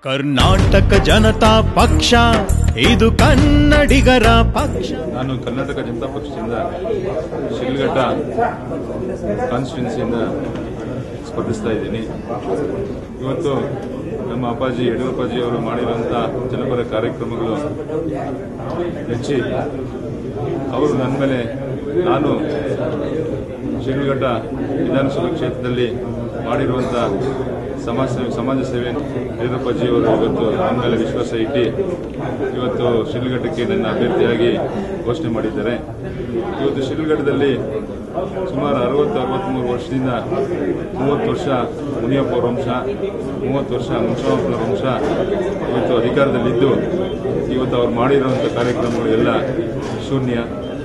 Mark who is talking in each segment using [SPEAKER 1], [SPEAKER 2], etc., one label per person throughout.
[SPEAKER 1] ಕರ್ನಾಟಕ ಜನತಾ ಪಕ್ಷ ಇದು ಕನ್ನಡಿಗರ ಪಕ್ಷ
[SPEAKER 2] ನಾನು ಕರ್ನಾಟಕ ಜನತಾ ಪಕ್ಷದಿಂದ ಶಿಲ್ಘಟ್ಟ ಕಾನ್ಸ್ಟಿಟ್ಯೂನ್ಸಿಯಿಂದ ಸ್ಪರ್ಧಿಸ್ತಾ ಇದ್ದೀನಿ ಇವತ್ತು ನಮ್ಮ ಅಪ್ಪಾಜಿ ಯಡಿಯೂರಪ್ಪಾಜಿ ಅವರು ಮಾಡಿರುವಂಥ ಜನಪರ ಕಾರ್ಯಕ್ರಮಗಳು ಮೆಚ್ಚಿ ಅವರು ನನ್ನ ಮೇಲೆ ನಾನು ಶಿಡ್ಲಘಟ್ಟ ವಿಧಾನಸಭಾ ಕ್ಷೇತ್ರದಲ್ಲಿ ಮಾಡಿರುವಂಥ ಸಮಾಜ ಸೇವೆ ಸಮಾಜ ಸೇವೆ ಯಡಿಯೂರಪ್ಪಾಜಿಯವರು ಇವತ್ತು ನನ್ನ ಮೇಲೆ ವಿಶ್ವಾಸ ಇಟ್ಟು ಇವತ್ತು ಶಿಡ್ಲಘಟ್ಟಕ್ಕೆ ನನ್ನ ಅಭ್ಯರ್ಥಿಯಾಗಿ ಘೋಷಣೆ ಮಾಡಿದ್ದಾರೆ ಇವತ್ತು ಶಿಡ್ಲಘಟ್ಟದಲ್ಲಿ ಸುಮಾರು ಅರವತ್ತು ಅರವತ್ತ್ಮೂರು ವರ್ಷದಿಂದ ಮೂವತ್ತು ವರ್ಷ ಮುನಿಯಪ್ಪ ಅವರ ವಂಶ ಮೂವತ್ತು ವರ್ಷ ಮುನ್ಷಮ್ಮಪ್ಪನವರ ವಂಶ ಇವತ್ತು ಅಧಿಕಾರದಲ್ಲಿದ್ದು ಇವತ್ತು ಅವ್ರು ಮಾಡಿರುವಂಥ ಕಾರ್ಯಕ್ರಮಗಳು ಎಲ್ಲ ಶೂನ್ಯ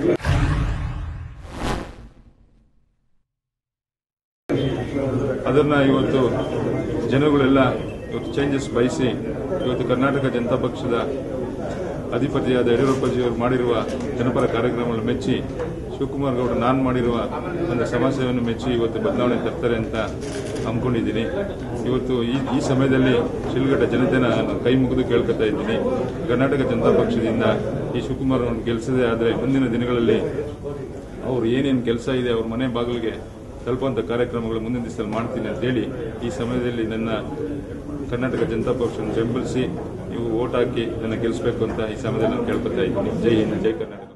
[SPEAKER 2] ಅದನ್ನ ಇವತ್ತು ಜನಗಳೆಲ್ಲ ಇವತ್ತು ಚೇಂಜಸ್ ಬಯಸಿ ಇವತ್ತು ಕರ್ನಾಟಕ ಜನತಾ ಪಕ್ಷದ ಅಧಿಪತಿಯಾದ ಯಡಿಯೂರಪ್ಪಾಜಿಯವರು ಮಾಡಿರುವ ಜನಪರ ಕಾರ್ಯಕ್ರಮಗಳನ್ನು ಮೆಚ್ಚಿ ಶಿವಕುಮಾರ್ ಗೌಡ ನಾನು ಮಾಡಿರುವ ಒಂದು ಸಮಾಜ ಸೇವೆಯನ್ನು ಮೆಚ್ಚಿ ಇವತ್ತು ಬದಲಾವಣೆ ತರ್ತಾರೆ ಅಂತ ಅಂದ್ಕೊಂಡಿದ್ದೀನಿ ಇವತ್ತು ಈ ಈ ಸಮಯದಲ್ಲಿ ಶಿಲ್ಘಟ್ಟ ಜನತೆನ ನಾನು ಕೈ ಮುಗಿದು ಕೇಳ್ಕೊತಾ ಇದ್ದೀನಿ ಕರ್ನಾಟಕ ಜನತಾ ಪಕ್ಷದಿಂದ ಈ ಶಿವಕುಮಾರ್ ಅವ್ರನ್ನ ಗೆಲ್ಲಿಸದೇ ಆದರೆ ಮುಂದಿನ ದಿನಗಳಲ್ಲಿ ಅವ್ರು ಏನೇನು ಕೆಲಸ ಇದೆ ಅವ್ರ ಮನೆ ಬಾಗಿಲಿಗೆ ತಲುಪುವಂಥ ಕಾರ್ಯಕ್ರಮಗಳು ಮುಂದಿನ ದಿವಸದಲ್ಲಿ ಮಾಡ್ತೀನಿ ಅಂತ ಹೇಳಿ ಈ ಸಮಯದಲ್ಲಿ ನನ್ನ ಕರ್ನಾಟಕ ಜನತಾ ಪಕ್ಷವನ್ನು ಬೆಂಬಲಿಸಿ ನೀವು ಓಟ್ ಹಾಕಿ ನನ್ನ ಗೆಲ್ಲಿಸಬೇಕು ಅಂತ ಈ ಸಮಯದಲ್ಲಿ ನಾನು ಕೇಳ್ಕೊತಾ ಇದ್ದೀನಿ ಜೈ ಹಿಂದ್ ಜೈ ಕರ್ನಾಟಕ